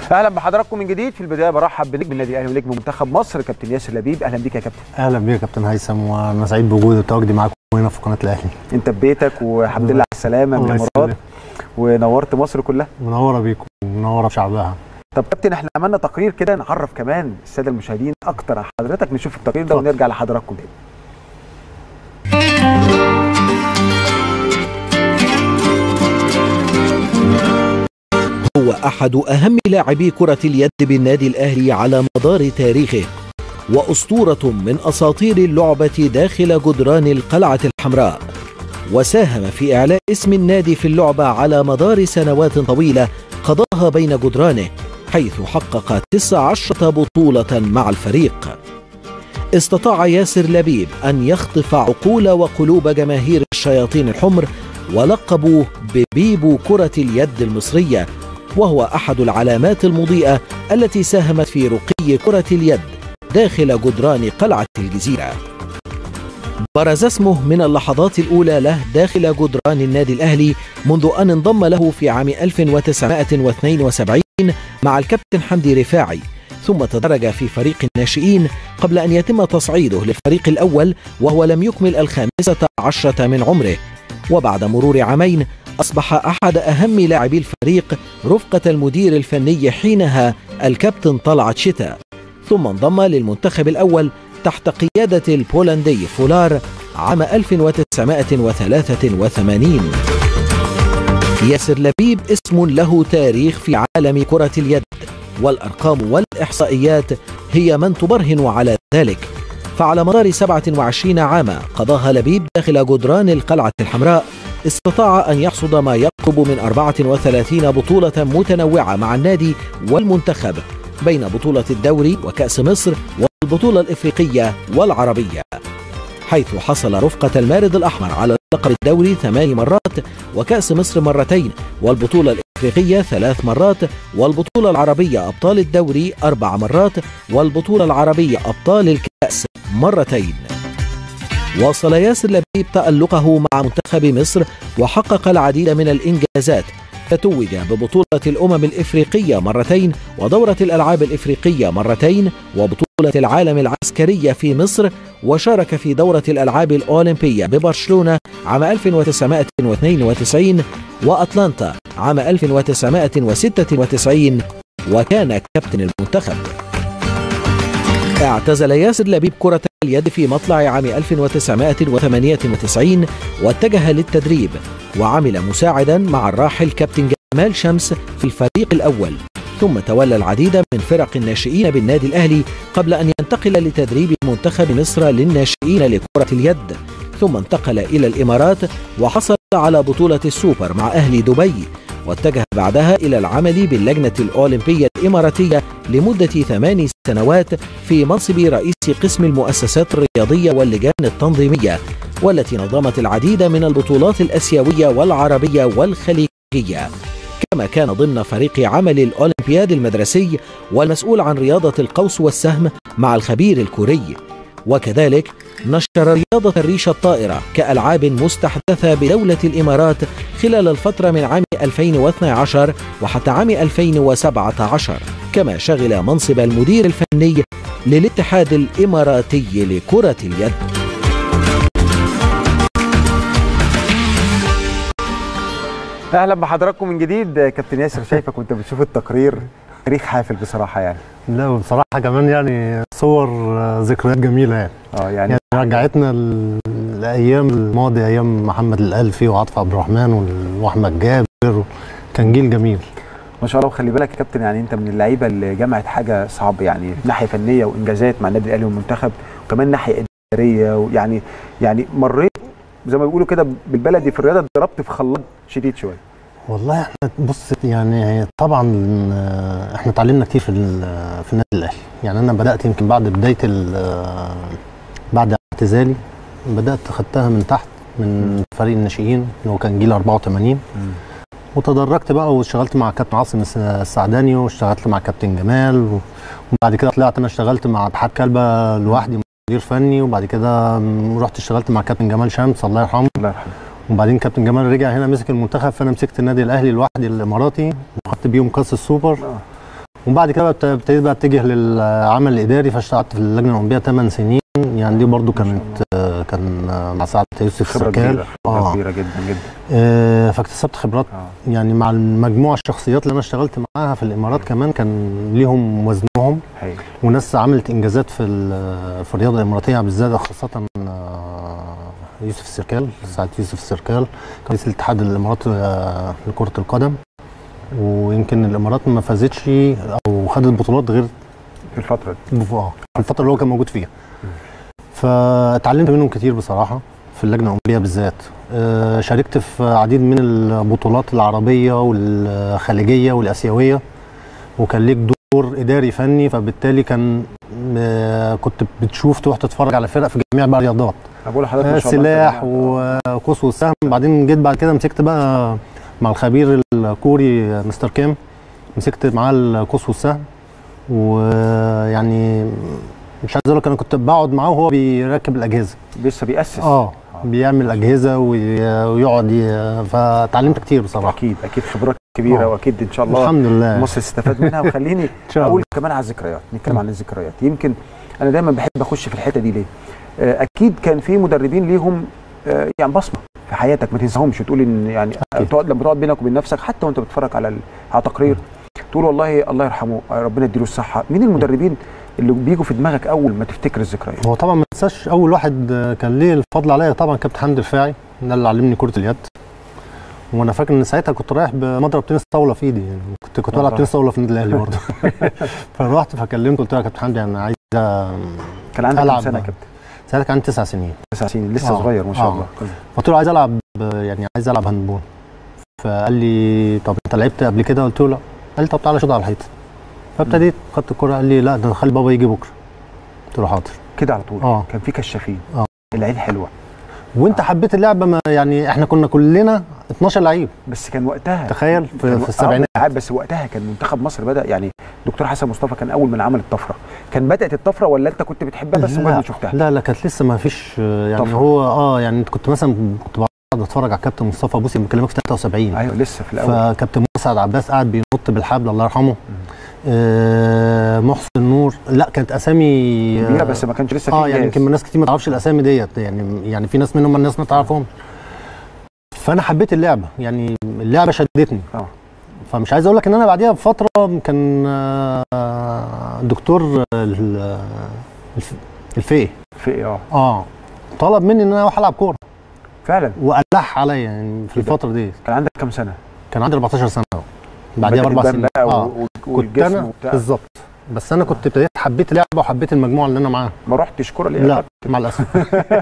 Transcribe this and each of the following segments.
اهلا بحضراتكم من جديد في البدايه برحب بنجم النادي الاهلي ونجم منتخب مصر كابتن ياسر لبيب اهلا بيك يا كابتن اهلا بيك يا كابتن هيثم وانا سعيد بوجودي وتواجدي معاكم هنا في قناه الاهلي انت في بيتك والحمد لله على السلامه من الله الامارات يسلمك. ونورت مصر كلها منوره بيكم ومنوره بشعبها طب كابتن احنا عملنا تقرير كده نعرف كمان الساده المشاهدين اكتر عن حضرتك نشوف التقرير ده اتفضل. ونرجع لحضراتكم تاني هو أحد أهم لاعبي كرة اليد بالنادي الأهلي على مدار تاريخه وأسطورة من أساطير اللعبة داخل جدران القلعة الحمراء وساهم في إعلاء اسم النادي في اللعبة على مدار سنوات طويلة قضاها بين جدرانه حيث حقق 19 بطولة مع الفريق استطاع ياسر لبيب أن يخطف عقول وقلوب جماهير الشياطين الحمر ولقبوه ببيبو كرة اليد المصرية وهو أحد العلامات المضيئة التي ساهمت في رقي كرة اليد داخل جدران قلعة الجزيرة برز اسمه من اللحظات الأولى له داخل جدران النادي الأهلي منذ أن انضم له في عام 1972 مع الكابتن حمدي رفاعي ثم تدرج في فريق الناشئين قبل أن يتم تصعيده للفريق الأول وهو لم يكمل الخامسة عشرة من عمره وبعد مرور عامين أصبح أحد أهم لاعبي الفريق رفقة المدير الفني حينها الكابتن طلعت شتاء ثم انضم للمنتخب الأول تحت قيادة البولندي فولار عام 1983 ياسر لبيب اسم له تاريخ في عالم كرة اليد والأرقام والإحصائيات هي من تبرهن على ذلك فعلى مدار 27 عاما قضاها لبيب داخل جدران القلعة الحمراء استطاع أن يحصد ما يقرب من 34 بطولة متنوعة مع النادي والمنتخب بين بطولة الدوري وكأس مصر والبطولة الإفريقية والعربية حيث حصل رفقة المارد الأحمر على لقب الدوري ثمان مرات وكأس مصر مرتين والبطولة الإفريقية ثلاث مرات والبطولة العربية أبطال الدوري أربع مرات والبطولة العربية أبطال الكأس مرتين واصل ياسر لبيب تألقه مع منتخب مصر وحقق العديد من الإنجازات فتوج ببطولة الأمم الإفريقية مرتين ودورة الألعاب الإفريقية مرتين وبطولة العالم العسكرية في مصر وشارك في دورة الألعاب الأولمبية ببرشلونة عام 1992 وأتلانتا عام 1996 وكان كابتن المنتخب اعتزل ياسر لبيب كرة اليد في مطلع عام 1998 واتجه للتدريب وعمل مساعدا مع الراحل كابتن جمال شمس في الفريق الأول ثم تولى العديد من فرق الناشئين بالنادي الأهلي قبل أن ينتقل لتدريب منتخب مصر للناشئين لكرة اليد ثم انتقل إلى الإمارات وحصل على بطولة السوبر مع أهل دبي واتجه بعدها إلى العمل باللجنة الأولمبية الإماراتية لمدة ثمان سنوات في منصب رئيس قسم المؤسسات الرياضية واللجان التنظيمية والتي نظمت العديد من البطولات الأسيوية والعربية والخليجية كما كان ضمن فريق عمل الأولمبياد المدرسي والمسؤول عن رياضة القوس والسهم مع الخبير الكوري وكذلك نشر رياضة الريشة الطائرة كألعاب مستحدثة بدولة الإمارات خلال الفترة من عام 2012 وحتى عام 2017 كما شغل منصب المدير الفني للاتحاد الإماراتي لكرة اليد اهلا بحضراتكم من جديد كابتن ياسر شايفك وانت بتشوف التقرير تاريخ حافل بصراحه يعني لا وبصراحه كمان يعني صور آه، ذكريات جميله يعني اه يعني يعني رجعتنا ل- لايام الماضي ايام محمد الالفي وعاطف عبد الرحمن وال- واحمد جابر كان جيل جميل ما شاء الله وخلي بالك يا كابتن يعني انت من اللعيبه اللي جمعت حاجه صعبه يعني ناحيه فنيه وانجازات مع النادي الاهلي والمنتخب وكمان ناحيه اداريه ويعني يعني مريت زي ما بيقولوا كده بالبلدي في الرياضه ضربت في خلاط شديد شويه والله احنا بص يعني طبعا آه، احنا اتعلمنا كتير في ال- في النادي الاهلي يعني انا بدات يمكن بعد بدايه ال- آه، بعد اعتزالي بدات خدتها من تحت من فريق الناشئين اللي هو كان جيل 84 وتدرجت بقى واشتغلت مع كابتن عاصم الس- السعداني واشتغلت مع كابتن جمال و- وبعد كده طلعت انا اشتغلت مع اتحاد كلبه لوحدي مدير فني وبعد كده م، رحت اشتغلت مع كابتن جمال شمس الله يرحمه الله يرحمه وبعدين كابتن جمال رجع هنا مسك المنتخب فانا مسكت النادي الاهلي لوحدي الاماراتي وخدت بيهم كاس السوبر وبعد كده بقى ابت- ابتديت بقى اتجه للعمل الاداري فاشتغلت في اللجنه الاولمبيه 8 سنين يعني دي برضو ما شاء كانت آه، كان آه، مع سعاده يوسف خبره سركال كبيره خبره اه كبيره جدا جدا آه، فاكتسبت خبرات اه يعني مع المجموعه الشخصيات اللي انا اشتغلت معاها في الامارات كمان كان ليهم وزنهم هايل وناس عملت انجازات في ال- في الرياضه الاماراتيه بالذات خاصه آه، يوسف السركال سعاده يوسف السركال رئيس الاتحاد الاماراتي آه، لكره القدم ويمكن الامارات ما فازتش او خدت بطولات غير في الفتره دي اه في الفتره اللي هو كان موجود فيها فاتعلمت منهم كتير بصراحه في اللجنه الاولمبيه بالذات آه، شاركت في عديد من البطولات العربيه والخليجيه والاسيويه وكان ليك دور اداري فني فبالتالي كان آه، كنت بتشوف تروح تتفرج على فرق في جميع بقى الرياضات انا بقول لحضرتك آه، ما شاء الله سلاح أنت- وقوس والسهم بعدين جيت بعد كده مسكت بقى مع الخبير الكوري مستر كيم مسكت معاه القوس والسهم ويعني مش عايز اقول لك انا كنت بقعد معاه وهو بيركب الاجهزه لسه بيأسس اه بيعمل اجهزه وي- ويقعد ي- فتعلمت كتير بصراحه اكيد اكيد خبرات كبيره آه. واكيد ان شاء الله الحمد لله مصر تستفاد منها وخليني ان شاء اقول الله كمان على الذكريات نتكلم عن الذكريات يمكن انا دايما بحب اخش في الحته دي ليه آه، اكيد كان في مدربين ليهم آه، يعني بصمه في حياتك ما تنساهمش تقول ان يعني أكيد. تقعد لما تقعد بينك وبين نفسك حتى وانت بتتفرج على ال- على تقرير تقول والله الله يرحمه آه، ربنا يديله الصحه مين المدربين اللي بيجوا في دماغك اول ما تفتكر الذكريات هو طبعا ما تنساش اول واحد آه، كان ليه الفضل عليا طبعا كابتن حمدي الرفاعي ده اللي علمني كره اليد وانا فاكر ان ساعتها كنت رايح بمضرب تنس طاوله في ايدي يعني كنت كنت بلعب والله. تنس طاوله في النادي الاهلي برضه فرحت فكلمته قلت له يا كابتن حمدي انا عايز آه، كان عندك كام ألعب سنه يا بقى. كابتن ساعتها كان تسع سنين تسع سنين لسه آه. صغير ما شاء آه. الله قلت له عايز العب آه، يعني عايز العب هاندبول فقال لي طب انت لعبت قبل كده قلت له لا قال لي طب تعالى شوط على الحيطه فابتديت خدت الكره قال لي لا ده خلي بابا يجي بكره قلت له حاضر كده على طول اه كان في كشافين آه. العين حلوه وانت حبيت اللعبه ما يعني احنا كنا كلنا 12 لعيب بس كان وقتها تخيل كان في, وق- في السبعينات آه، بس وقتها كان منتخب مصر بدا يعني دكتور حسن مصطفى كان اول من عمل الطفره كان بدات الطفره ولا انت كنت بتحبها بس مجرد لا ما شفتها لا لا كانت لسه ما فيش آه، يعني طفرة. هو اه يعني انت كنت مثلا كنت بقعد اتفرج على كابتن مصطفى بوسي بكلمك في 73 ايوه لسه في الاول فكابتن مسعد عباس قاعد بينط بالحبل الله يرحمه آه محسن نور لا كانت اسامي كبيره بس ما كانش لسه في اه يعني إنجاز. يمكن الناس كتير ما تعرفش الاسامي ديت يعني يعني في ناس منهم الناس ما تعرفهم فانا حبيت اللعبه يعني اللعبه شدتني اه فمش عايز اقول لك ان انا بعديها بفتره كان آه، دكتور ال- الف- الفقي في إيه؟ اه اه طلب مني ان انا اروح العب كوره فعلا والح عليا يعني في إيه ده؟ الفتره دي كان عندك كام سنه؟ كان عندي 14 سنه بعديها بدأت باربع تبان سنين بقى اه و- و- كنت والجسم انا وبتاع بالظبط بس انا كنت ابتديت حبيت اللعبه وحبيت المجموعه اللي انا معاها ما رحتش كوره ليه؟ لا مع الاسف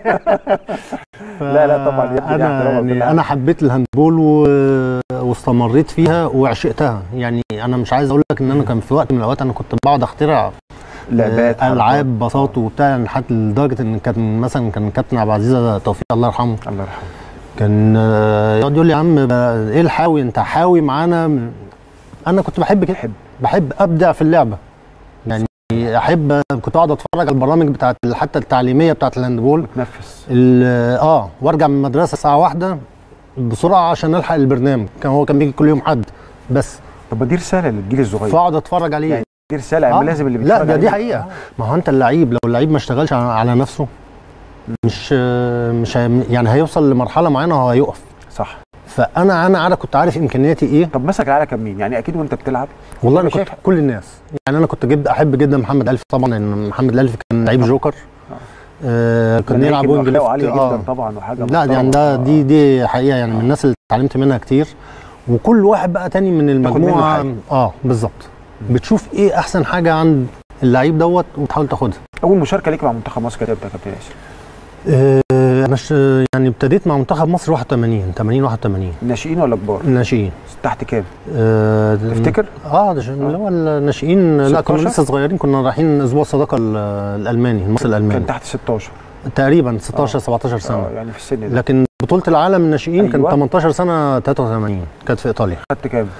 لا، لا، طبعاً، يا ابني دي انا احترام يعني ربنا. انا حبيت الهاندبول و... واستمريت فيها وعشقتها يعني انا مش عايز اقول لك ان انا كان في وقت من الاوقات انا كنت بقعد اخترع لعبات آه، العاب حركات. بساط وبتاع يعني حتى لدرجه ان كان مثلا كان كابتن عبد العزيز توفيق الله يرحمه الله يرحمه كان آه، يقعد يقول لي يا عم بقى ايه الحاوي انت حاوي معانا انا كنت بحب كده تحب بحب ابدع في اللعبه يعني احب كنت اقعد اتفرج على البرامج بتاعت حتى التعليميه بتاعت الهاندبول تنفس ال- اه وارجع من المدرسه الساعه واحدة بسرعه عشان الحق البرنامج كان هو كان بيجي كل يوم حد بس طب ما دي رساله للجيل الصغير فاقعد اتفرج عليه يعني دي رساله آه. آه. لازم اللي لا بيتفرج ده دي عليه- حقيقه ما هو انت اللعيب لو اللعيب ما اشتغلش على على نفسه مش مش هي- يعني هيوصل لمرحله معينه هو هيقف صح فانا انا عارف كنت عارف امكانياتي ايه طب مسك العيله كان مين؟ يعني اكيد وانت بتلعب والله أنا انا كنت شايف- كل الناس يعني انا كنت جد احب جدا محمد الف طبعا لان محمد الف كان لعيب جوكر آه كان كان يلعب يمكن وينج أخلاقه ليفت عاليه آه. جدا طبعا وحاجه لا يعني محترمة. ده آه. دي دي حقيقه يعني من الناس اللي اتعلمت منها كتير وكل واحد بقى تاني من منه المجموعه حاجة. اه بالظبط بتشوف ايه احسن حاجه عند اللعيب دوت وتحاول تاخدها اول مشاركه ليك مع منتخب مصر كانت امتى يا كابتن ياسر؟ آه انا ش- يعني ابتديت مع منتخب مصر 81 80 81 ناشئين ولا كبار؟ ناشئين تحت كام؟ آه تفتكر؟ اه ده ش- اللي هو الناشئين لا كنا 16 لسه صغيرين كنا رايحين اسبوع الصداقه ال- الالماني المصري الالماني كان تحت 16 تقريبا 16 آه. 17 سنه اه يعني في السن ده لكن بطوله العالم الناشئين كان أيوة. 18 سنه 83 كانت في ايطاليا خدت كام؟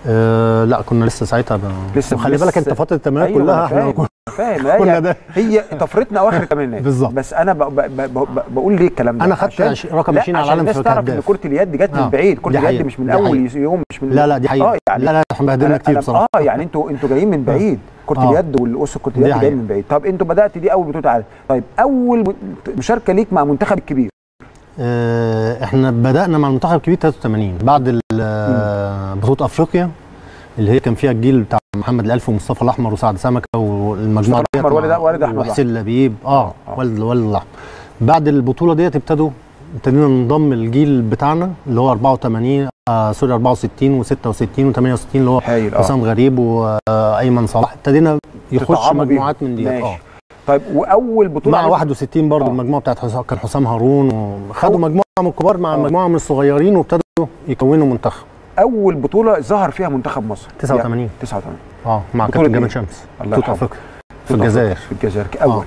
آه لا كنا لسه ساعتها ب... لسه- خلي بالك لسه- انت فتره التمرين أيوة، كلها أنا احنا فاهم. كنا- فاهم كنا هي ده هي طفرتنا اواخر الثمانينات بالظبط. بس انا ب ب ب ب بقول ليه الكلام ده أنا خدت عشان- عش- رقم لا، 20 على عشان العالم الناس في تعرف ان كهداف. كره اليد جت من آه، بعيد كره دي اليد حقيقة، مش من دي اول حقيقة. يوم مش من لا لا دي حقيقه اه يعني لا لا احنا بهدلنا أنا- كتير أنا- بصراحه اه يعني انتوا انتوا جايين من بعيد كره آه. اليد والاسس كره دي اليد جايين حقيقة. من بعيد طب انتوا بدات دي اول بطوله عالم طيب اول ب- مشاركه ليك مع منتخب الكبير آه، احنا بدأنا مع المنتخب الكبير 83 بعد ال- آه، بطولة افريقيا اللي هي كان فيها الجيل بتاع محمد الالف ومصطفى الاحمر وسعد سمكه والمجموعه مصطفى ديت الأحمر مع- والد- والد أحمد وحسين لبيب اه آه. والد والد الاحمر بعد البطوله ديت ابتدوا ابتدينا ننضم الجيل بتاعنا اللي هو 84 آه سوري 64 و66 و68 اللي هو هايل اه حسام غريب وايمن صلاح ابتدينا يخش تطعموا بيهم. مجموعات من ديت اه ماشي طيب واول بطوله مع عالم- 61 برضه آه. المجموعه بتاعت حسام كان حسام هارون وخدوا أول- مجموعه من الكبار مع آه. مجموعه من الصغيرين وابتدوا يكونوا منتخب اول بطوله ظهر فيها منتخب مصر 89 يعني 89 اه مع بطولة كابتن جمال إيه؟ شمس الله بطوله يرحمه. افريقيا في الجزائر في الجزائر اول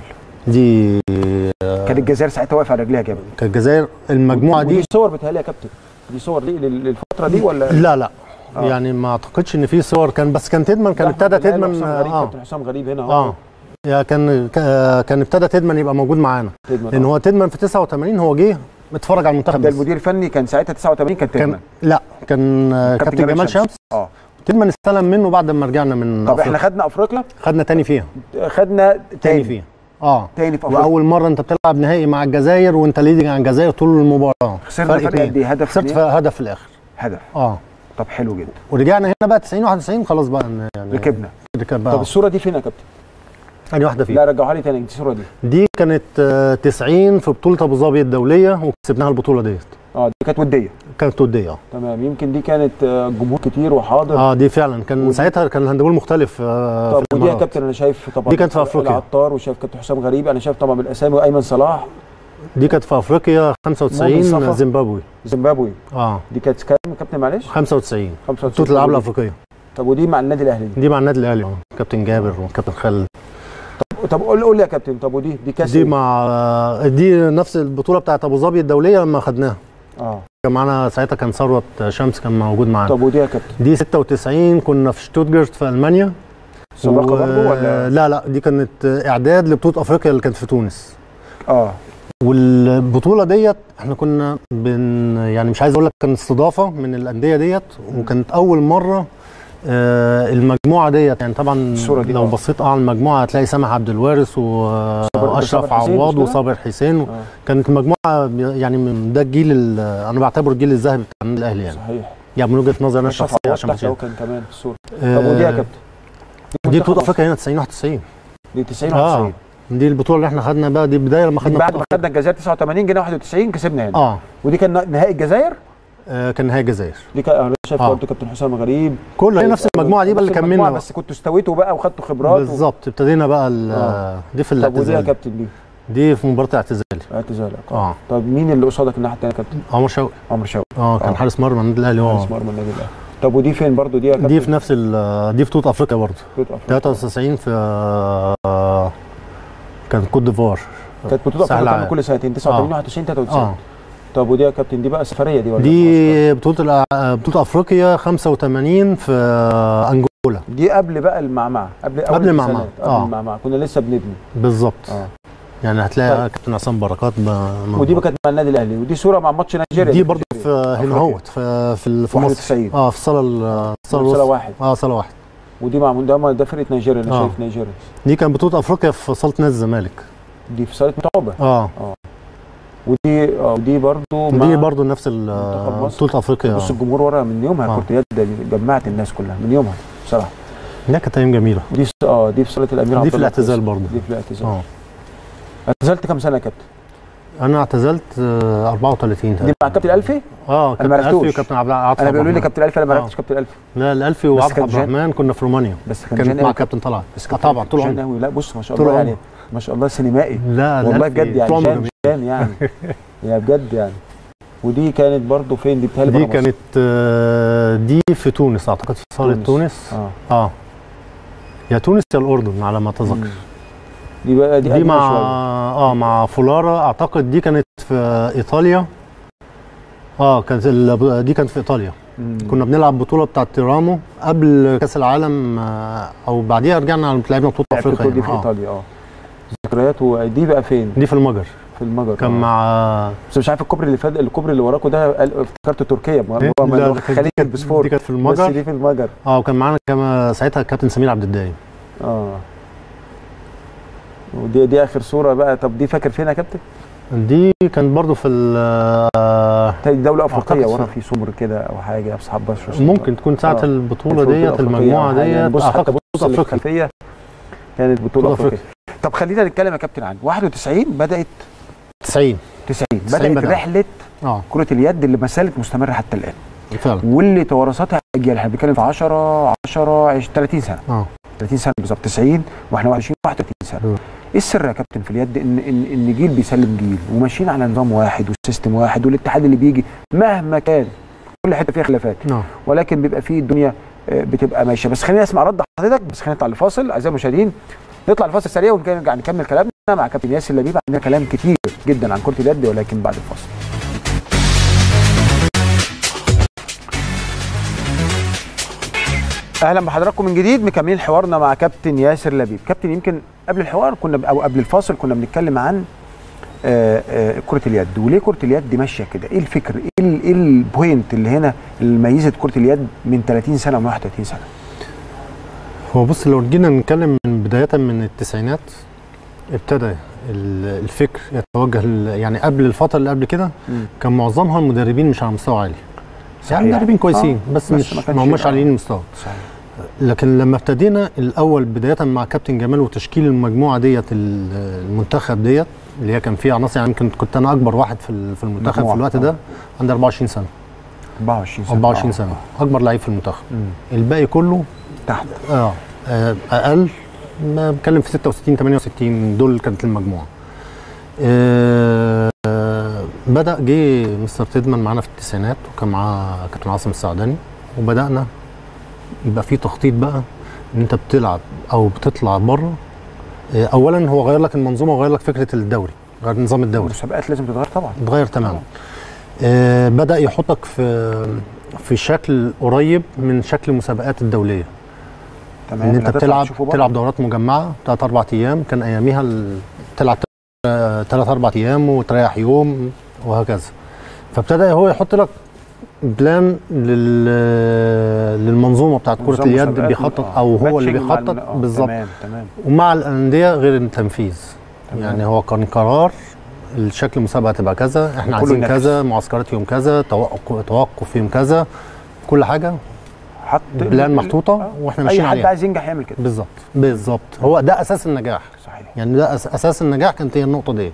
دي كانت الجزائر ساعتها واقفه على رجليها جامد كانت الجزائر المجموعه ودي دي صور بتهيألي يا كابتن دي صور دي لل- للفتره دي ولا لا لا آه. يعني ما اعتقدش ان في صور كان بس كان تدمن كان أحمد ابتدى بلال تدمن وحسام غريب اه كابتن حسام غريب هنا اهو اه يا كان كا- كان ابتدى تدمن يبقى موجود معانا تدمن لان آه. هو تدمن في 89 هو جه اتفرج على المنتخب ده بس. المدير الفني كان ساعتها 89 كان كان تدمن لا كان آه، كابتن جمال شمس اه تدمن استلم منه بعد ما رجعنا من طب احنا أفريقيا. خدنا افريقيا خدنا تاني فيها خدنا تاني تاني فيها اه تاني في افريقيا واول مره انت بتلعب نهائي مع الجزائر وانت ليدنج عن الجزائر طول المباراه خسرنا فرق اتنين. قد ايه هدف خسرت اتنين؟ في هدف في الاخر هدف اه طب حلو جدا ورجعنا هنا بقى 90 91 خلاص بقى إن- يعني ركبنا ركب طب بقى الصوره دي فين يا كابتن ثاني واحده فيها لا رجعوها لي تاني دي الصوره دي دي كانت آه، 90 في بطوله ابو ظبي الدوليه وكسبناها البطوله ديت اه دي كانت وديه كانت وديه اه تمام يمكن دي كانت آه، جمهور كتير وحاضر اه دي فعلا كان ودي- ساعتها كان الهاندبول مختلف آه طب في ودي يا الامارات كابتن انا شايف طبعا دي كانت في أفريقيا. العطار وشايف كابتن حسام غريب انا شايف طبعا بالاسامي وايمن صلاح دي كانت في افريقيا مؤمن 95 صفا. زيمبابوي زيمبابوي اه دي كانت كام يا كابتن معلش 95 95 بطوله الالعاب طب ودي- الافريقيه طب ودي مع النادي الاهلي دي دي مع النادي الاهلي آه. كابتن جابر وكابتن خالد طب قول قول لي يا كابتن طب ودي دي كاس دي إيه؟ مع دي نفس البطوله بتاعت ابو ظبي الدوليه لما خدناها اه كان معانا ساعتها كان ثروت شمس كان موجود معانا طب ودي يا كابتن دي 96 كنا في شتوتجارت في المانيا سباقه و- برضه ولا لا لا دي كانت اعداد لبطوله افريقيا اللي كانت في تونس اه والبطوله ديت احنا كنا بن يعني مش عايز اقول لك كان استضافه من الانديه ديت وكانت اول مره آه المجموعه ديت يعني طبعا الصورة دي، لو آه. بصيت اه على المجموعه هتلاقي سامح عبد الوارث صابر- واشرف صابر حسين مش عواد كده؟ وصابر حسين اه كانت مجموعه يعني من ده الجيل ال- انا بعتبره الجيل الذهبي بتاع النادي الاهلي يعني صحيح يعني من وجهه نظري انا اشرف الشخصيه عواد عشان تحت بشجع. اهو كان كمان في الصوره طب ودي يا آه، كابتن دي منتخب بطوله مصر. افريقيا هنا 90 91 دي 90 اه 91 دي البطوله اللي احنا خدنا بقى دي بدايه لما دي خدنا بعد ما بطولة خدنا الجزائر 89 جينا 91 كسبنا هنا اه ودي كان نهائي الجزائر آه، كان نهائي الجزائر دي كان انا شايف آه. برضه كابتن حسام غريب كل هي نفس المجموعه دي بقى نفس اللي المجموعة، كملنا بس كنتوا استويتوا بقى وخدتوا خبرات و... بالظبط ابتدينا بقى ال- آه. دي في طب ودي يا الاعتزال كابتن دي دي في مباراه الاعتزال اعتزالك اه طب مين اللي قصادك الناحيه الثانيه يا كابتن عمر شوقي عمرو شوقي اه كان آه. حارس مرمى النادي الاهلي اه حارس مرمى النادي الاهلي طب ودي فين برضه دي يا كابتن دي في نفس ال- دي في بطوله افريقيا برضه بطولة أفريقيا. 93 في آه، كان كوت ديفوار كانت بطوله سهل افريقيا على- بتعمل كل سنتين 89 آه. 91 93 اه طب ودي يا كابتن دي بقى السفريه دي ولا معسكر؟ دي بطوله الأ- بطوله افريقيا 85 في آه، انجولا دي قبل بقى المعمعة قبل أول قبل المعمعة، التسعينات، قبل آه. المعمعة كنا لسه بنبني بالظبط اه يعني هتلاقي طيب. كابتن عصام بركات ب- ودي بقى كانت مع النادي الاهلي ودي صوره مع ماتش نيجيريا دي برضه في أفريقيا. هنا اهوت في في ال- في مصر 91 اه في الصاله ال- الصاله صاله الوسطى. واحد اه صاله واحد ودي مع ده ده فرقه نيجيريا انا آه. شايف نيجيريا دي كان بطوله افريقيا في صاله نادي الزمالك دي في صاله متعوبه اه ودي اه ودي برضو مع دي برضه نفس ال- منتخب مصر. بطوله افريقيا بص الجمهور ورا من يومها آه. كرة يد دي جمعت الناس كلها من يومها بصراحه ده كانت ايام جميله دي س- اه دي في صاله الامير عبد دي في الله الاعتزال القيس. برضه دي في الاعتزال اه اعتزلت كام سنه يا كابتن؟ انا اعتزلت آه، 34 دي تقريبا مع كابتن الفي؟ اه ما كابتن عرفتوش. الفي وكابتن عبد عاطف انا عبد بيقولوا لي الرحمن. كابتن الفي انا ما آه. عرفتش كابتن الفي لا الالفي وعبد كان عبد جان- الرحمن كنا في رومانيا بس كان كانت جان مع قوي. كابتن طلعت بس آه طبعا طول جان عمري قوي لا بص ما شاء طول الله عمري. يعني ما شاء الله سينمائي لا والله الألفي بجد يعني طول عمري جان جميل. جان يعني يعني بجد يعني ودي كانت برضو فين دي بتهيألي دي برا مصر. كانت آه، دي في تونس اعتقد في صاله تونس. تونس اه اه يا تونس يا الاردن على ما اتذكر مم. دي بقى دي, دي قديمة مع شوية. اه مع فولارا اعتقد دي كانت في ايطاليا اه كانت ال... دي كانت في ايطاليا مم. كنا بنلعب بطوله بتاعه تيرامو قبل كاس العالم آه، او بعديها رجعنا لعبنا بطوله لعبت افريقيا دي في يعني. آه. ايطاليا اه ذكريات ودي بقى فين؟ دي في المجر في المجر كان آه. مع بس مش عارف الكوبري اللي فات الكوبري اللي وراكوا ده قال- افتكرت تركيا ما إيه؟ هو لا، من ده كانت- خليج دي كانت- البسفور دي كانت في بس المجر دي في المجر اه وكان معانا كما ساعتها الكابتن سمير عبد الدايم اه ودي دي اخر صوره بقى طب دي فاكر فين يا كابتن؟ دي كانت برضو في ال- آه، تاني دوله افريقيه أعتقد ورا في- في سمر كده او حاجه اصحاب بشر ممكن تكون ساعه آه. البطوله كانت ديت أفريقية المجموعه أو حاجة. يعني ديت بص حتى أعتقد بص اللي في افريقيا الخلفيه كانت بطوله بطولة افريقيه طب خلينا نتكلم يا كابتن عن 91 بدات 90 90 90 بدات بدأ. رحله اه كره اليد اللي ما زالت مستمره حتى الان فعلا واللي توارثتها اجيال احنا بنتكلم في 10 10 20 30 سنه اه 30 سنه بالظبط 90 واحنا 20 31 سنه مم. ايه السر يا كابتن في اليد ان ان ان جيل بيسلم جيل وماشيين على نظام واحد وسيستم واحد والاتحاد اللي بيجي مهما كان كل حته فيها خلافات اه ولكن بيبقى فيه الدنيا آه، بتبقى ماشيه بس خلينا نسمع رد حضرتك بس خلينا نطلع لفاصل اعزائي المشاهدين نطلع لفاصل سريع ونرجع نكمل كلامنا مع كابتن ياسر لبيب عندنا كلام كتير جدا عن كره اليد ولكن بعد الفاصل اهلا بحضراتكم من جديد مكملين حوارنا مع كابتن ياسر لبيب كابتن يمكن قبل الحوار كنا او قبل الفاصل كنا بنتكلم عن آه، آه، كره اليد وليه كره اليد ماشيه كده ايه الفكر ايه ال- ايه البوينت اللي هنا اللي ميزت كره اليد من 30 سنه و 31 سنه هو بص لو جينا نتكلم من بدايه من التسعينات ابتدى ال- الفكر يتوجه ل- يعني قبل الفتره اللي قبل كده كان معظمها المدربين مش على مستوى عالي يعني صحيح. مدربين كويسين آه، بس, بس مش ما ما كانش هماش يبقى- عاليين المستوى صحيح لكن لما ابتدينا الاول بدايه مع كابتن جمال وتشكيل المجموعه ديت ال- المنتخب ديت اللي هي كان فيها عناصر يعني يمكن كنت انا اكبر واحد في ال- في المنتخب في مجموعة، الوقت آه. ده عندي 24 سنه 24 سنه 24 آه. سنه اكبر لعيب في المنتخب مم. الباقي كله تحت اه آه، اقل ما بتكلم في 66 68 دول كانت المجموعه آه آه، بدا جه مستر تيدمان معانا في التسعينات وكان معاه كابتن عاصم السعداني وبدانا يبقى في تخطيط بقى ان انت بتلعب او بتطلع بره آه، اولا هو غير لك المنظومه وغير لك فكره الدوري غير نظام الدوري المسابقات لازم تتغير طبعا اتغير تماما آه بدا يحطك في في شكل قريب من شكل المسابقات الدوليه تمام ان انت هتطلع بتلعب تشوفه بره. تلعب دورات مجمعه ثلاث اربع ايام كان اياميها ال- تلعب ثلاث اربع ايام وتريح يوم وهكذا فابتدى هو يحط لك بلان لل للمنظومه بتاعت كره نظام اليد مسابقات، بيخطط آه. او هو اللي ماتشنج مع بيخطط ال- آه، بالظبط تمام تمام ومع الانديه غير التنفيذ تمام. يعني هو كان قرار الشكل المسابقه تبقى كذا احنا وكله عايزين ينافس. كذا معسكرات يوم كذا توقف توقف يوم كذا كل حاجه حط بلان محطوطه آه. واحنا اي ماشيين حد عليها عايز ينجح يعمل كده بالظبط بالظبط هو ده اساس النجاح صحيح يعني ده أس- اساس النجاح كانت هي النقطه دي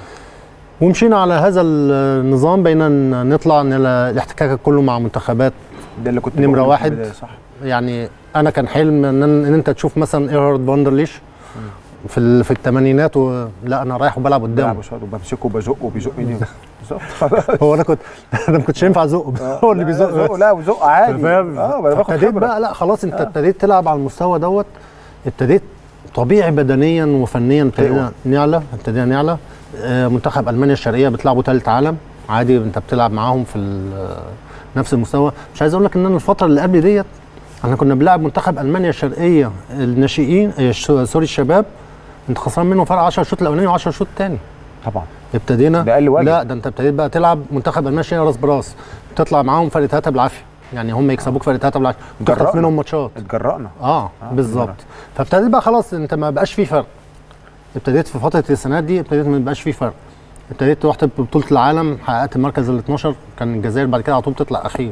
ومشينا على هذا النظام بين ان نطلع ان الاحتكاك كله مع منتخبات ده اللي كنت نمرة بقوله في واحد. البداية، صح يعني انا كان حلم ان, ان انت تشوف مثلا ايرهارد فاندرليش في ال- في الثمانينات و... لا انا رايح وبلعب بلعب قدامه قصاده وبمسكه وبزقه وبيزقني بالظبط هو انا كنت انا ما كنتش ينفع ازقه هو اللي لا، بيزق زقه بس. لا وزق عادي فاهم اه ما انا باخد ابتديت خبره بقى لا خلاص انت ابتديت تلعب على المستوى دوت ابتديت طبيعي بدنيا وفنيا ابتدينا نعلى ابتدينا نعلى آه، منتخب المانيا الشرقيه بتلعبوا ثالث عالم عادي انت بتلعب معاهم في ال- نفس المستوى مش عايز اقول لك ان انا الفتره اللي قبل ديت احنا كنا بنلعب منتخب المانيا الشرقيه الناشئين آه، ش- سوري الشباب انت خسران منه فرق 10 شوط الاولاني و10 شوط الثاني طبعا ابتدينا ده أقل واجب. لا ده انت ابتديت بقى تلعب منتخب المانيا الشرقيه راس براس تطلع معاهم فرق ثلاثه بالعافيه يعني هم يكسبوك فرق ثلاثه بالعافيه وتخطف جرأنا. منهم ماتشات اتجرأنا اه, بالظبط فابتديت بقى خلاص انت ما بقاش في فرق ابتديت في فتره السنوات دي ابتديت ما بقاش في فرق ابتديت رحت ببطوله العالم حققت المركز ال 12 كان الجزائر بعد كده على طول تطلع اخير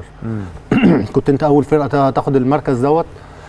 كنت انت اول فرقه تا- تاخد المركز دوت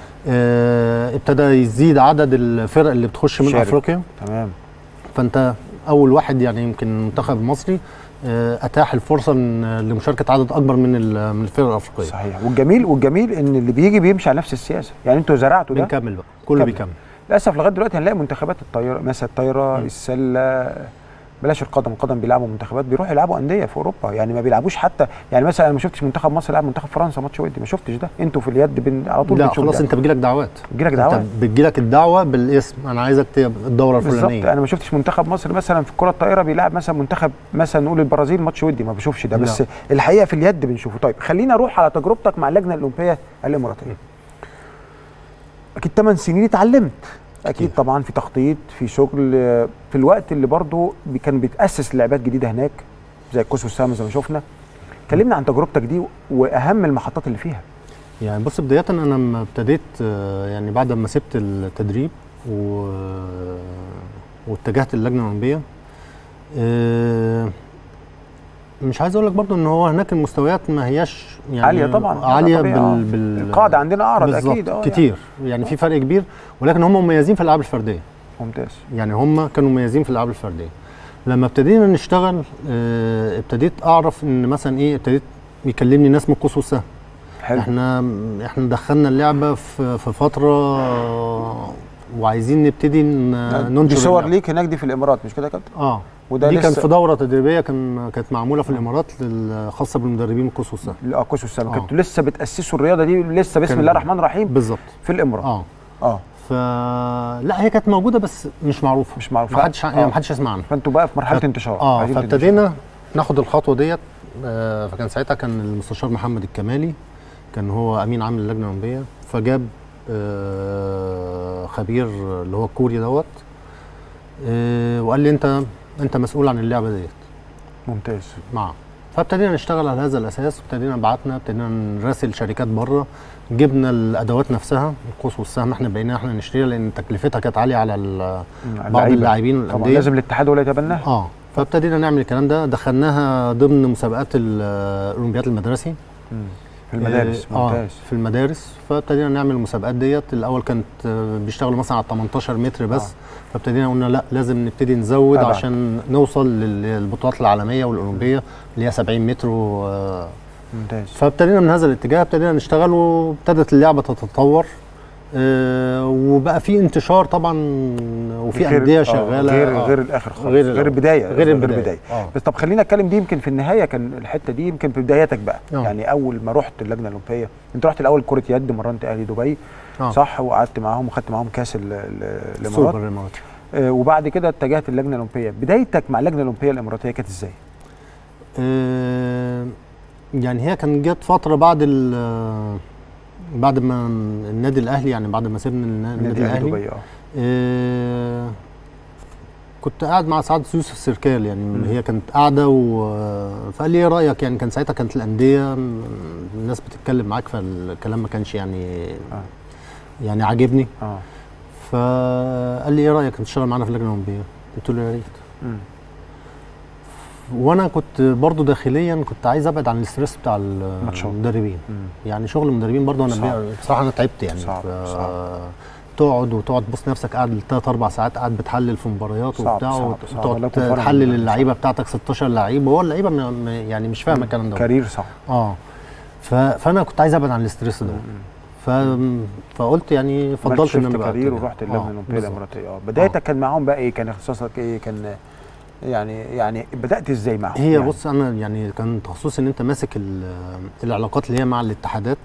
آه، ابتدى يزيد عدد الفرق اللي بتخش من شارك. افريقيا تمام فانت اول واحد يعني يمكن المنتخب المصري آه، اتاح الفرصه إن- لمشاركه عدد اكبر من ال- من الفرق الافريقيه صحيح والجميل والجميل ان اللي بيجي بيمشي على نفس السياسه يعني انتوا زرعتوا ده بنكمل بقى كله كمل. بيكمل للاسف لغايه دلوقتي هنلاقي منتخبات الطايره مثلا الطايره السله بلاش القدم القدم بيلعبوا منتخبات بيروحوا يلعبوا انديه في اوروبا يعني ما بيلعبوش حتى يعني مثلا انا ما شفتش منتخب مصر لعب منتخب فرنسا ماتش ودي ما شفتش ده انتوا في اليد بن... على طول لا بنشوف خلاص ده. انت بيجيلك دعوات بيجيلك انت دعوات بتجيلك الدعوه بالاسم انا عايزك تبقى الدوره بالظبط الفلانيه انا ما شفتش منتخب مصر مثلا في الكره الطائره بيلعب مثلا منتخب مثلا نقول البرازيل ماتش ودي ما بشوفش ده بس لا. الحقيقه في اليد بنشوفه طيب خلينا نروح على تجربتك مع اللجنه الاولمبيه الاماراتيه اكيد 8 سنين اتعلمت اكيد كتير. طبعا في تخطيط في شغل آه، في الوقت اللي برضه بي- كان بيتاسس لعبات جديده هناك زي الكوس والسهم زي ما شفنا كلمنا عن تجربتك دي واهم المحطات اللي فيها يعني بص بدايه انا لما ابتديت آه، يعني بعد ما سبت التدريب و... واتجهت للجنه الاولمبيه آه، مش عايز اقول لك برضو ان هو هناك المستويات ما هياش يعني عالية طبعاً، ده عاليه طبيعي، آه. بال... بال... القاعده عندنا اعرض بالظبط، اكيد اه كتير يعني في فرق كبير ولكن هم مميزين في الالعاب الفرديه يعني. ممتاز يعني هم كانوا مميزين في الالعاب الفرديه لما ابتدينا نشتغل آه، ابتديت اعرف ان مثلا ايه ابتديت يكلمني ناس من القوس والسهم حلو احنا احنا دخلنا اللعبه في في فتره وعايزين نبتدي ن- دي ننشر صور اللعبة. ليك هناك دي في الامارات مش كده يا كابتن اه وده دي كان لسه- في دوره تدريبيه كان كانت معموله في الامارات لل- خاصه بالمدربين القوس والسهم اه كوس والسهم آه. كنتوا لسه بتاسسوا الرياضه دي لسه بسم كان- الله الرحمن الرحيم بالظبط في الامارات اه اه ف لا هي كانت موجوده بس مش معروفه مش معروفة. ما حدش آه. يعني ما حدش يسمع عنها فانتوا بقى في مرحله ف- انتشار اه عايزين تنتشروا. فابتدينا ناخد الخطوه ديت آه فكان ساعتها كان المستشار محمد الكمالي كان هو امين عام اللجنه الاولمبيه فجاب آه خبير اللي هو الكوري دوت آه وقال لي انت انت مسؤول عن اللعبه ديت ممتاز معه فابتدينا نشتغل على هذا الاساس وابتدينا بعتنا ابتدينا نراسل شركات بره جبنا الادوات نفسها القوس والسهم احنا بقينا احنا نشتريها لان تكلفتها كانت عاليه على ال- بعض اللعيبة. اللاعبين طبعا والانديه لازم الاتحاد هو اللي يتبناها اه فابتدينا نعمل الكلام ده دخلناها ضمن مسابقات ال- الاولمبياد المدرسي مم. في المدارس اه ممتاز في المدارس فابتدينا نعمل المسابقات ديت الاول كانت آه، بيشتغلوا مثلا على 18 متر بس آه. فابتدينا قلنا لا لازم نبتدي نزود أبعد. عشان نوصل لل- للبطولات العالميه والاولمبيه اللي هي 70 متر و... ممتاز فابتدينا من هذا الاتجاه ابتدينا نشتغل وابتدت اللعبه تتطور آه وبقى في انتشار طبعا وفي غير- انديه آه، شغاله غير آه. غير الاخر خالص غير غير, الأول. البدايه غير البداية. البدايه آه. بس طب خلينا نتكلم دي يمكن في النهايه كان الحته دي يمكن في بداياتك بقى آه. يعني اول ما رحت اللجنه الاولمبيه انت رحت الاول كره يد مرنت اهلي دبي آه. صح وقعدت معاهم وخدت معاهم كاس ال- ال- الامارات سوبر الامارات آه، وبعد كده اتجهت اللجنه الاولمبيه بدايتك مع اللجنه الاولمبيه الاماراتيه كانت ازاي آه، يعني هي كان جت فتره بعد ال بعد ما النادي الاهلي يعني بعد ما سيبنا النا- النادي الاهلي دبي اه آه، كنت قاعد مع سعد يوسف السركال يعني مم. هي كانت قاعده و فقال لي ايه رايك يعني كان ساعتها كانت الانديه م- الناس بتتكلم معاك فالكلام ما كانش يعني آه. يعني عاجبني اه فقال لي ايه رايك تشتغل معانا في اللجنه الاولمبيه قلت له يا ريت مم. وانا كنت برضو داخليا كنت عايز ابعد عن الاسترس بتاع ماتشات. المدربين مم. يعني شغل المدربين برضو انا صعب. بي- بصراحه انا تعبت يعني صعب، ف- صعب. تقعد وتقعد تبص نفسك قاعد ثلاث اربع ساعات قاعد بتحلل في مباريات صعب، وبتاع صعب، صعب. الله وتقعد يكون في عونك تحلل المدرب، اللعيبه بتاعتك 16 لعيب وهو اللعيبه م- م- يعني مش فاهمه الكلام ده كارير صعب اه ف... فانا كنت عايز ابعد عن الاسترس ده ف... فقلت يعني فضلت ان انا بقى كارير أتجه. ورحت اللجنه آه، الاولمبيه بالظبط. الاماراتيه اه بدايتك كان معاهم بقى ايه كان اختصاصك ايه كان يعني يعني بدات ازاي معاهم هي يعني بص انا يعني كان تخصصي ان انت ماسك ال- العلاقات اللي هي مع الاتحادات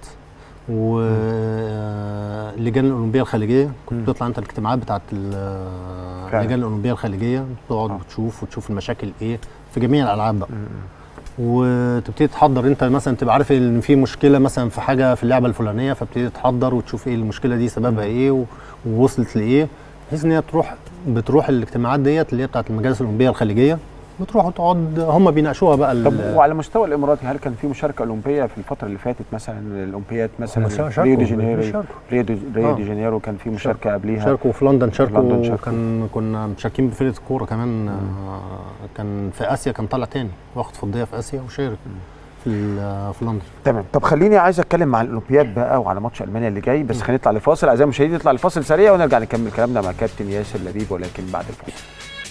واللجان الاولمبيه الخليجيه مم. كنت بتطلع انت الاجتماعات بتاعت ال- فعلا. اللجان الاولمبيه الخليجيه تقعد آه. وتشوف وتشوف المشاكل ايه في جميع الالعاب بقى مم. وتبتدي تحضر انت مثلا تبقى عارف ان في مشكله مثلا في حاجه في اللعبه الفلانيه فبتبتدي تحضر وتشوف ايه المشكله دي سببها ايه و- ووصلت لايه بحيث ان هي تروح بتروح الاجتماعات ديت اللي هي بتاعت المجالس الاولمبيه الخليجيه بتروح وتقعد هم بيناقشوها بقى ال- طب وعلى مستوى الاماراتي هل كان في مشاركه اولمبيه في الفتره اللي فاتت مثلا الاولمبياد مثلا هم شاركوا- ريو دي جانيرو بيشاركوا. ريو دي, ريو آه. دي جانيرو كان في مشاركه قبليها شاركوا في لندن شاركوا, لندن شاركوا. كان كنا مشاركين بفرقه الكوره كمان آه، كان في اسيا كان طالع تاني واخد فضيه في اسيا وشارك في ال- في لندن تمام طب خليني عايز اتكلم عن الاولمبياد بقى وعلى ماتش المانيا اللي جاي بس خلينا نطلع لفاصل اعزائي المشاهدين نطلع لفاصل سريع ونرجع نكمل كلامنا مع كابتن ياسر لبيب ولكن بعد الفاصل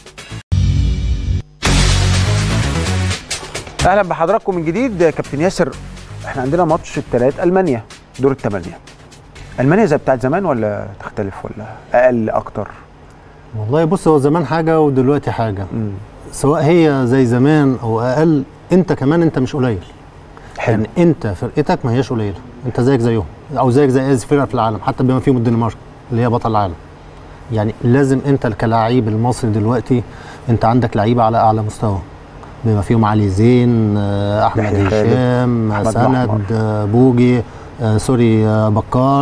اهلا بحضراتكم من جديد كابتن ياسر احنا عندنا ماتش الثلاث المانيا دور الثمانيه المانيا زي بتاعت زمان ولا تختلف ولا اقل اكتر والله بص هو زمان حاجه ودلوقتي حاجه مم. سواء هي زي زمان او اقل انت كمان انت مش قليل حلو يعني انت فرقتك ما هياش قليله انت زيك زيهم او زيك زي اي فرقه في العالم حتى بما فيهم الدنمارك اللي هي بطل العالم يعني لازم انت كلاعب المصري دلوقتي انت عندك لعيبه على اعلى مستوى بما فيهم علي زين آه، احمد يحيى خالد، هشام أحمد سند الأحمر. آه، بوجي آه، سوري آه، بكار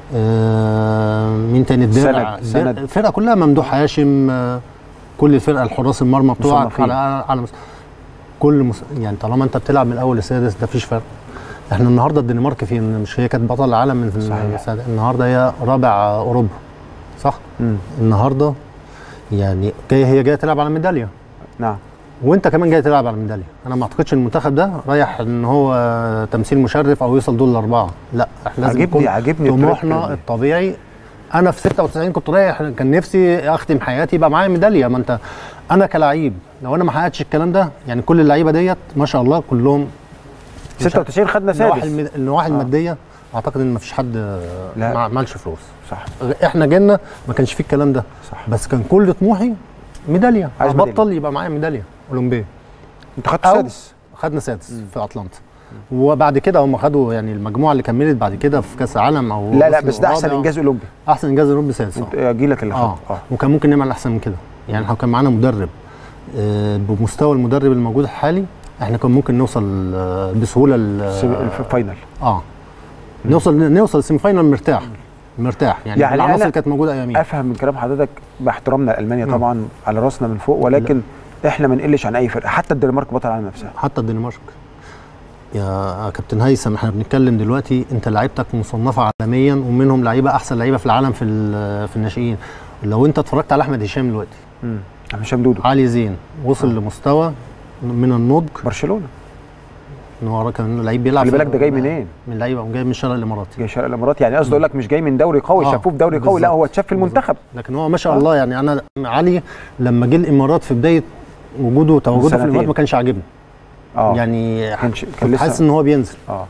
آه، مين تاني الدرع سند، سند. الدرع- الفرقه كلها ممدوح هاشم آه، كل الفرقه الحراس المرمى بتوعك مصنفين. على على مس- كل مس... يعني طالما انت بتلعب من الاول للسادس ده فيش فرق احنا النهارده الدنمارك فين مش هي كانت بطل العالم من صحيح. السادس. النهارده هي رابع اوروبا صح مم. النهارده يعني جاي هي جايه تلعب على ميداليه نعم وانت كمان جاي تلعب على الميداليه انا ما اعتقدش ان المنتخب ده رايح ان هو تمثيل مشرف او يوصل دول الاربعه لا احنا لازم عاجبني يكون عاجبني طموحنا الطريقة دي. الطبيعي انا في 96 كنت رايح كان نفسي اختم حياتي يبقى معايا ميداليه ما انت انا كلاعب لو انا ما حققتش الكلام ده يعني كل اللعيبه ديت ما شاء الله كلهم 96 خدنا النواحي سادس المد- النواحي آه. الماديه اعتقد ان ما فيش حد لا. ما عملش فلوس صح احنا جينا ما كانش فيه الكلام ده صح بس كان كل طموحي ميداليه عايز ابطل يبقى معايا ميداليه اولمبيه انت خدت أو سادس خدنا سادس في اتلانتا وبعد كده هم خدوا يعني المجموعه اللي كملت بعد كده في كاس العالم او لا لا وصلوا بس ده احسن رابع. انجاز اولمبي احسن انجاز اوروبي سادس آه. انت- جيلك اللي اه خد اه وكان ممكن نعمل احسن من كده يعني احنا كان معانا مدرب آه بمستوى المدرب الموجود الحالي احنا كان ممكن نوصل آه بسهوله ال- السيمي- الفاينل اه نوصل نوصل السيمي فاينال مرتاح مرتاح يعني, يعني يعني العناصر أنا اللي كانت موجوده اياميها افهم من كلام حضرتك باحترامنا لالمانيا مم. طبعا على راسنا من فوق ولكن احنا ما نقلش عن اي فرقه حتى الدنمارك بطل العالم نفسها حتى الدنمارك يا كابتن هيثم احنا بنتكلم دلوقتي انت لعيبتك مصنفه عالميا ومنهم لعيبه احسن لعيبه في العالم في ال- في الناشئين لو انت اتفرجت على احمد هشام دلوقتي امم هشام دودو علي زين وصل لمستوى من النضج برشلونه ان هو كان لعيب بيلعب خلي في- بالك ده جاي منين؟ من لعيبه جاي من الشرق الاماراتي جاي شرق الامارات يعني قصدي اقول لك مش جاي من دوري قوي آه، شافوه في دوري قوي لا بالظبط. هو اتشاف في المنتخب لكن هو ما شاء الله يعني انا علي لما جه الامارات في بدايه وجوده وتواجده في سنتين. الامارات ما كانش عاجبني اه يعني كانش- كان كنت لسه- حاسس ان هو بينزل اه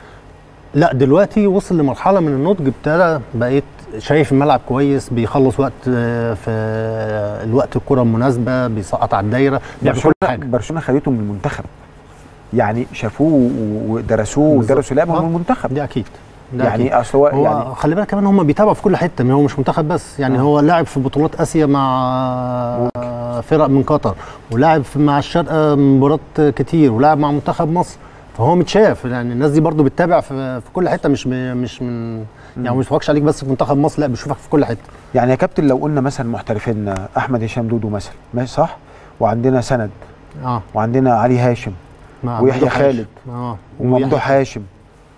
لا دلوقتي وصل لمرحله من النضج ابتدى بقيت شايف الملعب كويس بيخلص وقت آه، في الوقت الكره المناسبه بيسقط على الدايره بيعمل كل برشلونه حاجه برشلونه خدته من المنتخب يعني شافوه و- ودرسوه بالظبط. ودرسوا لعبه آه. من المنتخب دي اكيد ده أكيد. يعني اصل هو هو يعني يعني خلي بالك كمان هم بيتابعوا في كل حته ما هو مش منتخب بس يعني آه. آه. هو لاعب في بطولات اسيا مع فرق من قطر ولاعب في- مع الشارقه مباراه كتير ولاعب مع منتخب مصر فهو متشاف يعني الناس دي برضو بتتابع في, في كل حته مش م- مش من يعني ما بيتفرجش عليك بس في منتخب مصر لا بيشوفك في كل حته يعني يا كابتن لو قلنا مثلا محترفين احمد هشام دودو مثلا ماشي صح وعندنا سند اه وعندنا علي هاشم مع ويحيى ممدوح خالد. هاشم. اه وممدوح ويحيى- هاشم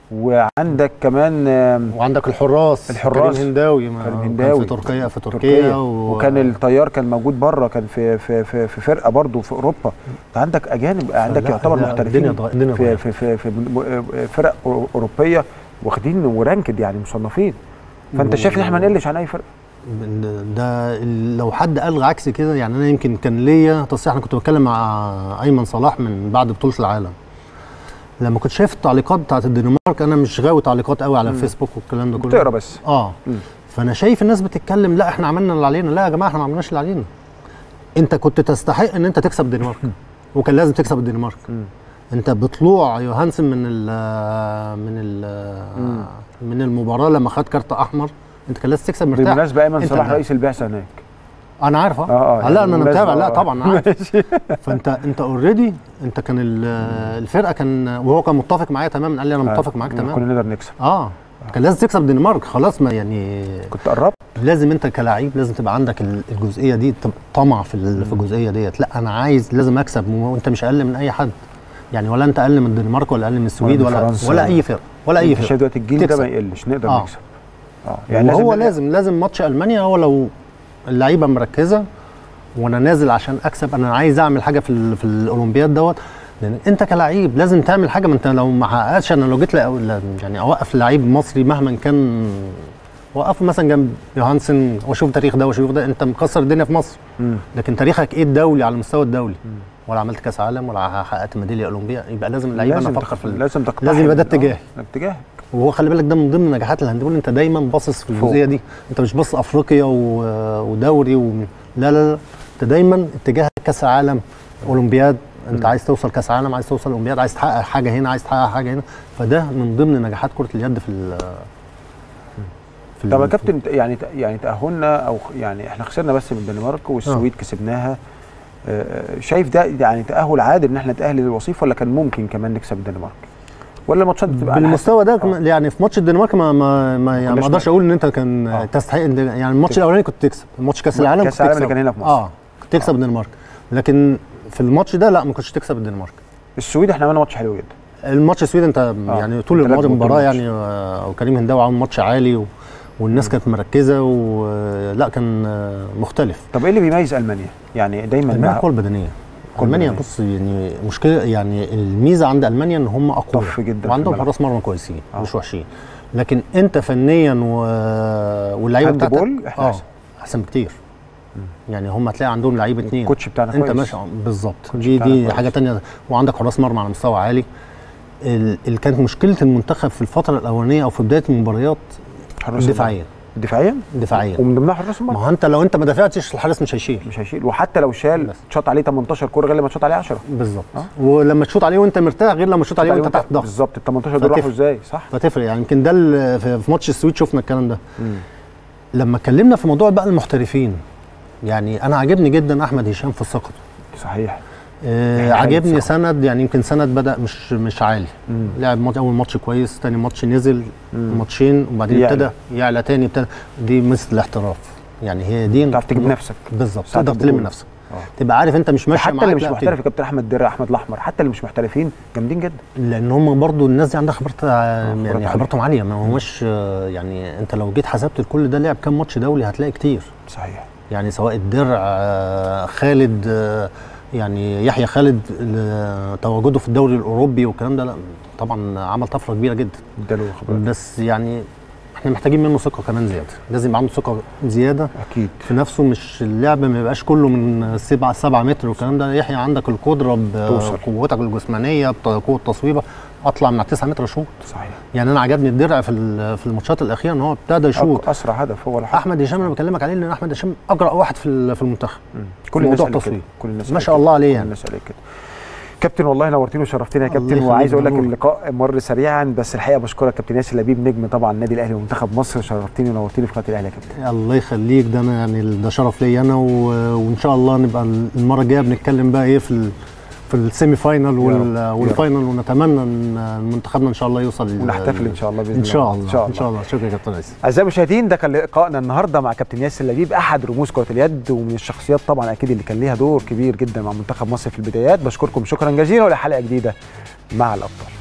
وعندك كمان آم، وعندك الحراس الحراس. كريم هنداوي ما- كريم كان هنداوي. في تركيا في تركيا, تركيا و... وكان الطيار كان موجود بره كان في في في, في فرقه برضه في اوروبا انت عندك اجانب عندك لا، يعتبر لا، محترفين الدنيا اتغ- الدنيا في اتغيرت. في في, في م- فرق أورو- اوروبيه واخدين ورانكد يعني مصنفين فانت شايف ان احنا ما نقلش عن اي فرقه ده ال- لو حد قال عكس كده يعني انا يمكن كان ليا تصريح انا كنت بتكلم مع ايمن صلاح من بعد بطوله العالم لما كنت شايف التعليقات بتاعت الدنمارك انا مش غاوي تعليقات قوي على الفيسبوك والكلام ده كله بتقرا بس اه مم. فانا شايف الناس بتتكلم لا احنا عملنا اللي علينا لا يا جماعه احنا ما عملناش اللي علينا انت كنت تستحق ان انت تكسب الدنمارك وكان لازم تكسب الدنمارك مم. انت بطلوع يوهانسن من ال من ال من المباراه لما خد كارت احمر انت كان لازم تكسب مرتاح بالمناسبه ايمن انت صلاح اللي- رئيس البعثه هناك انا عارف اه اه اه لا انا بالمناسبة متابع لا آه. طبعا أنا عارف فانت انت اوريدي انت كان ال- الفرقه كان وهو كان متفق معايا تماما قال لي انا متفق معاك كنا تماما نقدر نكسب اه كان لازم تكسب الدنمارك خلاص ما يعني كنت قربت لازم انت كلاعب لازم تبقى عندك ال- الجزئيه دي تبقى طمع في ال- في الجزئيه ديت لا انا عايز لازم اكسب وانت مش اقل من اي حد يعني ولا انت اقل من الدنمارك ولا اقل من السويد من ولا فرنسا. ولا اي فرقه ولا اي انت شايف فرقه دلوقتي الجيل ده تكسب. ما يقلش نقدر آه. نكسب اه يعني هو نبقى- لازم لازم ماتش المانيا هو لو اللعيبه مركزه وانا نازل عشان اكسب انا عايز اعمل حاجه في ال- في الاولمبياد دوت لان انت كلاعب لازم تعمل حاجه ما انت لو ما حققتش انا لو جيت لأ- لا- يعني اوقف لعيب مصري مهما كان وقفه مثلا جنب يوهانسن واشوف تاريخ ده واشوف ده انت مكسر الدنيا في مصر مم. لكن تاريخك ايه الدولي على المستوى الدولي ولا عملت كاس عالم ولا حققت ميداليه اولمبيه يبقى لازم اللعيبه انا لازم افكر في ال- لازم تقتحم لازم يبقى ده آه، اتجاهي. اتجاهك وهو خلي بالك ده من ضمن نجاحات الهاندبول انت دايما باصص في فوق. الجزئيه دي انت مش باصص افريقيا و... ودوري و... لا لا لا انت دايما اتجاهك كاس العالم اولمبياد انت عايز توصل كاس عالم عايز توصل اولمبياد عايز تحقق حاجه هنا عايز تحقق حاجه هنا فده من ضمن نجاحات كره اليد في ال في طب يا ال- كابتن يعني يعني تاهلنا او يعني احنا خسرنا بس من الدنمارك والسويد كسبناها آه، شايف ده يعني تاهل عادل ان احنا نتاهل للوصيف ولا كان ممكن كمان نكسب الدنمارك ولا الماتشات بتبقى على بالمستوى ده حسب- كم- يعني في ماتش الدنمارك ما ما ما, يعني ما كناش اقدرش م- اقول ان انت كان آه. تستحق إن- يعني الماتش الاولاني كنت تكسب الماتش كاس العالم كأس كنت العالم اللي تكسب. كان هنا في مصر. اه كنت تكسب الدنمارك لكن في الماتش ده لا ما كنتش تكسب الدنمارك السويد احنا عملنا ماتش حلو جدا الماتش السويد انت يعني طول ثلاث الماتش جول المباراه الماتش. يعني آه، وكريم هنداوي عامل ماتش عالي و... والناس كانت مركزه ولا كان آه، مختلف طب ايه اللي بيميز المانيا يعني دايما المانيا مع- القوه البدنيه قوة المانيا بدنية. بص يعني مشكله يعني الميزه عند المانيا ان هم اقوياء طف جدا في وعندهم الملعب. حراس مرمى كويسين آه. مش وحشين لكن انت فنيا و... واللعيبه هاند بتاعتك بول إحنا اه أحسن. احسن بكتير يعني هم هتلاقي عندهم لعيبه اثنين الكوتش بتاعنا انت كويس. ماشي بالظبط الكوتش دي بتاعنا دي كويس. حاجه تانية وعندك حراس مرمى على مستوى عالي ال- اللي كانت مشكله المنتخب في الفتره الاولانيه او في بدايه المباريات حراس دفاعيا دفاعيا دفاعيا ومن ضمنها حراس ما المرمى هو انت لو انت ما دافعتش الحارس مش هيشيل مش هيشيل وحتى لو شال بس. شاط عليه 18 كوره غير لما تشوط عليه 10 بالظبط آه. ولما تشوط عليه وانت مرتاح غير لما تشوط عليه وانت تحت ضغط بالظبط ال 18 دول فتفرق. راحوا ازاي صح فتفرق يعني يمكن ده ال- في في ماتش السويد شفنا الكلام ده مم. لما اتكلمنا في موضوع بقى المحترفين يعني انا عاجبني جدا احمد هشام في ثقته صحيح آه حاجة عاجبني ثقة. سند يعني يمكن سند بدا مش مش عالي مم. لعب ماتش اول ماتش كويس تاني ماتش نزل مم. ماتشين وبعدين يعلى. ابتدى يعلى تاني ابتدى دي مثل الاحتراف يعني هي دي تعرف تجيب نفسك بالظبط ساعة تقدر تلم البطولة. نفسك آه. تبقى عارف انت مش ماشي حتى معاك اللي مش لا محترف يا كابتن احمد درع احمد الاحمر حتى اللي مش محترفين جامدين جدا لان هم برضو الناس دي عندها خبرات آه، خبرات يعني عالية. خبراتهم عاليه ما هماش آه، يعني انت لو جيت حسبت الكل ده لعب كام ماتش دولي هتلاقي كتير صحيح يعني سواء الدرع آه، خالد آه، يعني يحيى خالد آه، تواجده في الدوري الاوروبي والكلام ده لا طبعا عمل طفره كبيره جدا اداله خبرات بس يعني احنا محتاجين منه ثقه كمان زياده لازم يبقى عنده ثقه زياده اكيد في نفسه مش اللعب ما يبقاش كله من سبعة سبعة متر والكلام ده يحيى عندك القدره توصل. بقوتك الجسمانيه بقوه تصويبه اطلع من على 9 متر شوط صحيح يعني انا عجبني الدرع في ال- في الماتشات الاخيره ان هو ابتدى يشوط أك- اسرع هدف هو الحق احمد هشام انا بكلمك عليه لان احمد هشام اجرأ واحد في ال- في المنتخب كل الناس موضوع قالت كده. تصوير. كل الناس ما قالت شاء كده. الله عليه كل يعني. الناس قالت كده كابتن والله نورتيني وشرفتني يا الله كابتن يخليك، وعايز اقول لك مبروك. اللقاء مر سريعا بس الحقيقه بشكرك كابتن ياسر لبيب نجم طبعا النادي الاهلي ومنتخب مصر شرفتني ونورتني في قناه الاهلي يا كابتن الله يخليك ده انا يعني ده شرف ليا انا و... وان شاء الله نبقى المره الجايه بنتكلم بقى ايه في ال... في السيمي فاينال وال... رب. والفاينال ونتمنى ان منتخبنا ان شاء الله يوصل لل- ونحتفل ان شاء الله باذن ان شاء الله الله ان شاء الله شكرا يا كابتن عيسى اعزائي المشاهدين ده كان لقائنا النهارده مع كابتن ياسر لبيب احد رموز كره اليد ومن الشخصيات طبعا اكيد اللي كان ليها دور كبير جدا مع منتخب مصر في البدايات بشكركم شكرا جزيلا والى حلقه جديده مع الابطال